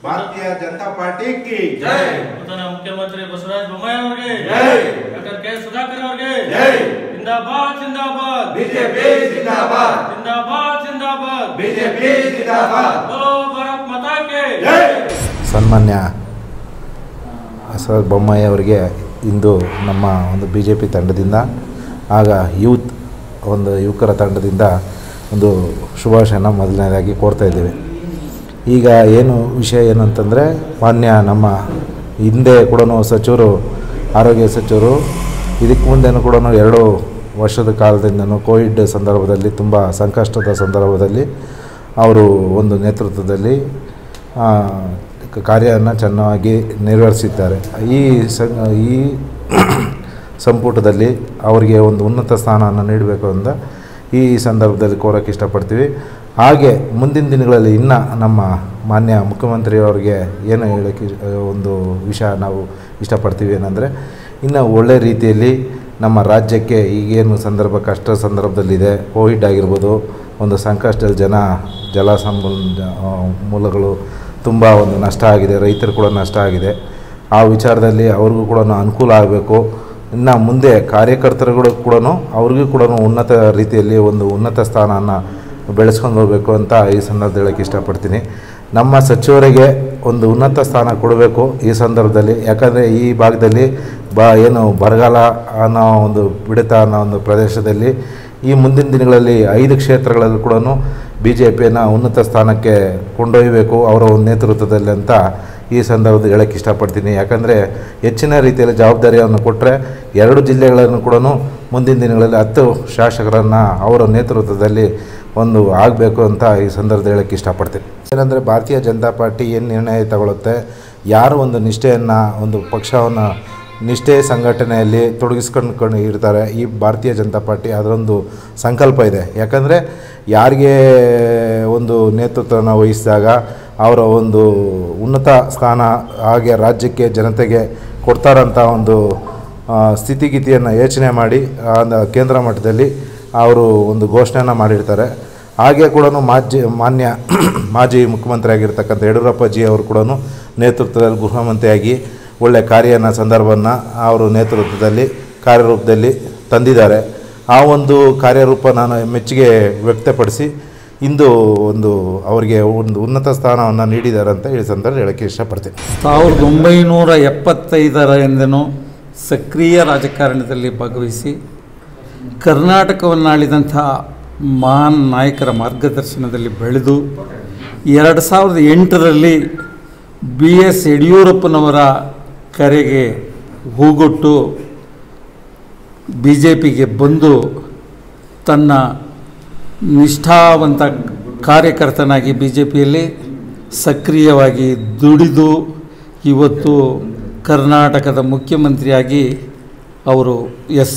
ಭಾರತೀಯ ಜನತಾ ಪಾರ್ಟಿ ಕಿ ನೂತನ ಮುಖ್ಯಮಂತ್ರಿ ಬಸವರಾಜ ಬೊಮ್ಮಾಯಿ ಅವರಿಗೆ ಜೈ. ಡಾಕ್ಟರ್ ಕೆ ಸುಧಾಕರ್ ಅವರಿಗೆ ಜೈ. ಜಿಂದಾಬಾದ್ ಜಿಂದಾಬಾದ್ ಬಿಜೆಪಿ ಜಿಂದಾಬಾದ್ ಜಿಂದಾಬಾದ್ ಜಿಂದಾಬಾದ್ ಬಿಜೆಪಿ ಜಿಂದಾಬಾದ್ बोलो भारत माता के ಜೈ ಸನ್ಮಾನ್ಯ ಬಸವರಾಜ ಬೊಮ್ಮಾಯಿ ಅವರಿಗೆ ಇಂದು ನಮ್ಮ ಒಂದು ಬಿ ಜೆ ಪಿ ತಂಡದಿಂದ ಆಗ ಯೂತ್ ಒಂದು ಯುವಕರ ತಂಡದಿಂದ ಒಂದು ಶುಭಾಶಯನ ಮೊದಲನೇದಾಗಿ ಕೋರ್ತಾ ಇದ್ದೇವೆ ಈಗ ಏನು ವಿಷಯ ಏನಂತಂದರೆ ಮಾನ್ಯ ನಮ್ಮ ಹಿಂದೆ ಕೂಡ ಸಚಿವರು ಆರೋಗ್ಯ ಸಚಿವರು ಇದಕ್ಕೆ ಮುಂದೆನೂ ಕೂಡ ಎರಡು ವರ್ಷದ ಕಾಲದಿಂದನೂ ಕೋವಿಡ್ ಸಂದರ್ಭದಲ್ಲಿ ತುಂಬ ಸಂಕಷ್ಟದ ಸಂದರ್ಭದಲ್ಲಿ ಅವರು ಒಂದು ನೇತೃತ್ವದಲ್ಲಿ ಆ, ಕ- ಕಾರ್ಯವನ್ನು ಚೆನ್ನಾಗಿ ನಿರ್ವಹಿಸಿದ್ದಾರೆ ಈ ಸ ಈ ಸಂಪುಟದಲ್ಲಿ ಅವರಿಗೆ ಒಂದು ಉನ್ನತ ಸ್ಥಾನವನ್ನು ನೀಡಬೇಕು ಅಂತ ಈ ಸಂದರ್ಭದಲ್ಲಿ ಕೋರಕ್ಕೆ ಇಷ್ಟಪಡ್ತೀವಿ ಹಾಗೆ ಮುಂದಿನ ದಿನಗಳಲ್ಲಿ ಇನ್ನು ನಮ್ಮ ಮಾನ್ಯ ಮುಖ್ಯಮಂತ್ರಿಯವರಿಗೆ ಏನು ಹೇಳೋಕ್ಕೆ ಇಷ್ಟ- ಒಂದು ವಿಷಯ ನಾವು ಇಷ್ಟಪಡ್ತೀವಿ ಏನಂದರೆ ಇನ್ನು ಒಳ್ಳೆ ರೀತಿಯಲ್ಲಿ ನಮ್ಮ ರಾಜ್ಯಕ್ಕೆ ಈಗೇನು ಸಂದರ್ಭ ಕಷ್ಟ ಸಂದರ್ಭದಲ್ಲಿದೆ ಕೋವಿಡ್ ಆಗಿರ್ಬೋದು ಒಂದು ಸಂಕಷ್ಟದಲ್ಲಿ ಜನ ಜಲ ಸಂಪನ್ಮೂಲ ಆ, ಮೂಲಗಳು ತುಂಬ ಒಂದು ನಷ್ಟ ಆಗಿದೆ ರೈತರು ಕೂಡ ನಷ್ಟ ಆಗಿದೆ ಆ ವಿಚಾರದಲ್ಲಿ ಅವ್ರಿಗೂ ಕೂಡ ಅನುಕೂಲ ಆಗಬೇಕು ಇನ್ನು ಮುಂದೆ ಕಾರ್ಯಕರ್ತರುಗಳು ಕೂಡ ಅವ್ರಿಗೂ ಕೂಡ ಉನ್ನತ ರೀತಿಯಲ್ಲಿ ಒಂದು ಉನ್ನತ ಸ್ಥಾನವನ್ನು ಬೆಳೆಸ್ಕೊಂಡು ಹೋಗಬೇಕು ಅಂತ ಈ ಸಂದರ್ಭದಲ್ಲಿ ಹೇಳೋಕ್ಕೆ ಇಷ್ಟಪಡ್ತೀನಿ ನಮ್ಮ ಸಚಿವರಿಗೆ ಒಂದು ಉನ್ನತ ಸ್ಥಾನ ಕೊಡಬೇಕು ಈ ಸಂದರ್ಭದಲ್ಲಿ ಯಾಕಂದರೆ ಈ ಭಾಗದಲ್ಲಿ ಬಾ ಏನು ಬರಗಾಲ ಅನ್ನೋ ಒಂದು ಬಿಡುತ್ತ ಅನ್ನೋ ಒಂದು ಪ್ರದೇಶದಲ್ಲಿ ಈ ಮುಂದಿನ ದಿನಗಳಲ್ಲಿ ಐದು ಕ್ಷೇತ್ರಗಳಲ್ಲಿ ಕೂಡ ಬಿ ಜೆ ಪಿಯನ್ನು ಉನ್ನತ ಸ್ಥಾನಕ್ಕೆ ಕೊಂಡೊಯ್ಯಬೇಕು ಅವರ ಒಂದು ನೇತೃತ್ವದಲ್ಲಿ ಅಂತ ಈ ಸಂದರ್ಭದಲ್ಲಿ ಹೇಳೋಕ್ಕೆ ಇಷ್ಟಪಡ್ತೀನಿ ಯಾಕಂದರೆ ಹೆಚ್ಚಿನ ರೀತಿಯಲ್ಲಿ ಜವಾಬ್ದಾರಿಯನ್ನು ಕೊಟ್ಟರೆ ಎರಡು ಜಿಲ್ಲೆಗಳನ್ನು ಕೂಡ ಮುಂದಿನ ದಿನಗಳಲ್ಲಿ ಹತ್ತು ಶಾಸಕರನ್ನು ಅವರ ನೇತೃತ್ವದಲ್ಲಿ ಒಂದು ಆಗಬೇಕು ಅಂತ ಈ ಸಂದರ್ಭದಲ್ಲಿ ಹೇಳೋಕ್ಕೆ ಇಷ್ಟಪಡ್ತೀನಿ ಏನಂದರೆ ಭಾರತೀಯ ಜನತಾ ಪಾರ್ಟಿ ಏನು ನಿರ್ಣಯ ತಗೊಳುತ್ತೆ ಯಾರು ಒಂದು ನಿಷ್ಠೆಯನ್ನು ಒಂದು ಪಕ್ಷವನ್ನು ನಿಷ್ಠೆ ಸಂಘಟನೆಯಲ್ಲಿ ತೊಡಗಿಸ್ಕೊಂಡು ಇರ್ತಾರೆ ಈ ಭಾರತೀಯ ಜನತಾ ಪಾರ್ಟಿ ಅದರೊಂದು ಸಂಕಲ್ಪ ಇದೆ ಯಾಕಂದರೆ ಯಾರಿಗೆ ಒಂದು ನೇತೃತ್ವನ ವಹಿಸಿದಾಗ ಅವರ ಒಂದು ಉನ್ನತ ಸ್ಥಾನ ಹಾಗೆ ರಾಜ್ಯಕ್ಕೆ ಜನತೆಗೆ ಕೊಡ್ತಾರಂಥ ಒಂದು ಆ, ಸ್ಥಿತಿಗತಿಯನ್ನು ಯೋಚನೆ ಮಾಡಿ ಆ, ನ- ಕೇಂದ್ರ ಮಟ್ಟದಲ್ಲಿ ಅವರು ಒಂದು ಘೋಷಣೆಯನ್ನು ಮಾಡಿರ್ತಾರೆ ಹಾಗೆ ಕೂಡ ಮಾಜಿ ಮಾನ್ಯ ಮಾಜಿ ಮುಖ್ಯಮಂತ್ರಿ ಆಗಿರ್ತಕ್ಕಂಥ ಯಡಿಯೂರಪ್ಪಜಿ ಅವರು ಕೂಡ ನೇತೃತ್ವದಲ್ಲಿ ಗೃಹ ಮಂತ್ರಿಯಾಗಿ ಒಳ್ಳೆಯ ಕಾರ್ಯನ ಸಂದರ್ಭವನ್ನು ಅವರು ನೇತೃತ್ವದಲ್ಲಿ ಕಾರ್ಯರೂಪದಲ್ಲಿ ತಂದಿದ್ದಾರೆ ಆ ಒಂದು ಕಾರ್ಯರೂಪ ನಾನು ಮೆಚ್ಚುಗೆ ವ್ಯಕ್ತಪಡಿಸಿ ಇಂದು ಒಂದು ಅವರಿಗೆ ಒಂದು ಉನ್ನತ ಸ್ಥಾನವನ್ನು ನೀಡಿದ್ದಾರೆ ಅಂತ ಈ ಸಂದರ್ಭದಲ್ಲಿ ಹೇಳೋಕ್ಕೆ ಇಷ್ಟಪಡ್ತೀನಿ ಸಾವಿರದ ಒಂಬೈನೂರ ಎಪ್ಪತ್ತೈದರಿಂದನೂ ಸಕ್ರಿಯ ರಾಜಕಾರಣದಲ್ಲಿ ಭಾಗವಹಿಸಿ ಕರ್ನಾಟಕವನ್ನು ಆಳಿದಂಥ ಮಹಾನ್ ನಾಯಕರ ಮಾರ್ಗದರ್ಶನದಲ್ಲಿ ಬೆಳೆದು ಎರಡು ಸಾವಿರದ ಎಂಟರಲ್ಲಿ ಬಿ ಎಸ್ ಯಡಿಯೂರಪ್ಪನವರ ಕರೆಗೆ ಹೂಗೊಟ್ಟು ಬಿ ಜೆ ಪಿಗೆ ಬಂದು ತನ್ನ ನಿಷ್ಠಾವಂತ ಕಾರ್ಯಕರ್ತನಾಗಿ ಬಿ ಜೆ ಪಿಯಲ್ಲಿ ಸಕ್ರಿಯವಾಗಿ ದುಡಿದು ಇವತ್ತು ಕರ್ನಾಟಕದ ಮುಖ್ಯಮಂತ್ರಿಯಾಗಿ ಅವರು ಎಸ್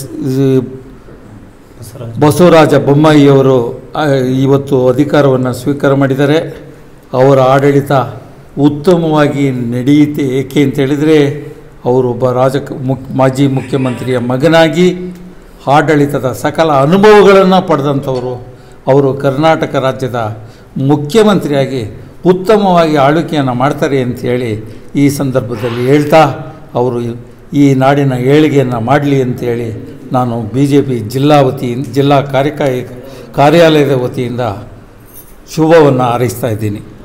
ಬಸವರಾಜ ಬೊಮ್ಮಾಯಿಯವರು ಆ, ಇವತ್ತು ಅಧಿಕಾರವನ್ನು ಸ್ವೀಕಾರ ಮಾಡಿದ್ದಾರೆ ಅವರ ಆಡಳಿತ ಉತ್ತಮವಾಗಿ ನಡೆಯುತ್ತೆ ಏಕೆ ಅಂತ ಹೇಳಿದರೆ ಅವರು ಒಬ್ಬ ರಾಜ ಮುಕ್ ಮಾಜಿ ಮುಖ್ಯಮಂತ್ರಿಯ ಮಗನಾಗಿ ಆಡಳಿತದ ಸಕಲ ಅನುಭವಗಳನ್ನು ಪಡೆದಂಥವರು ಅವರು ಕರ್ನಾಟಕ ರಾಜ್ಯದ ಮುಖ್ಯಮಂತ್ರಿಯಾಗಿ ಉತ್ತಮವಾಗಿ ಆಳ್ವಿಕೆಯನ್ನು ಮಾಡ್ತಾರೆ ಅಂತೇಳಿ ಈ ಸಂದರ್ಭದಲ್ಲಿ ಹೇಳ್ತಾ ಅವರು ಈ ನಾಡಿನ ಏಳಿಗೆಯನ್ನು ಮಾಡಲಿ ಅಂತೇಳಿ ನಾನು ಬಿ ಜೆ ಪಿ ಜಿಲ್ಲಾ ವತಿಯಿಂದ ಜಿಲ್ಲಾ ಕಾರ್ಯಕಾರಿ ಕಾರ್ಯಾಲಯದ ವತಿಯಿಂದ ಶುಭವನ್ನು ಹಾರೈಸ್ತಾ ಇದ್ದೀನಿ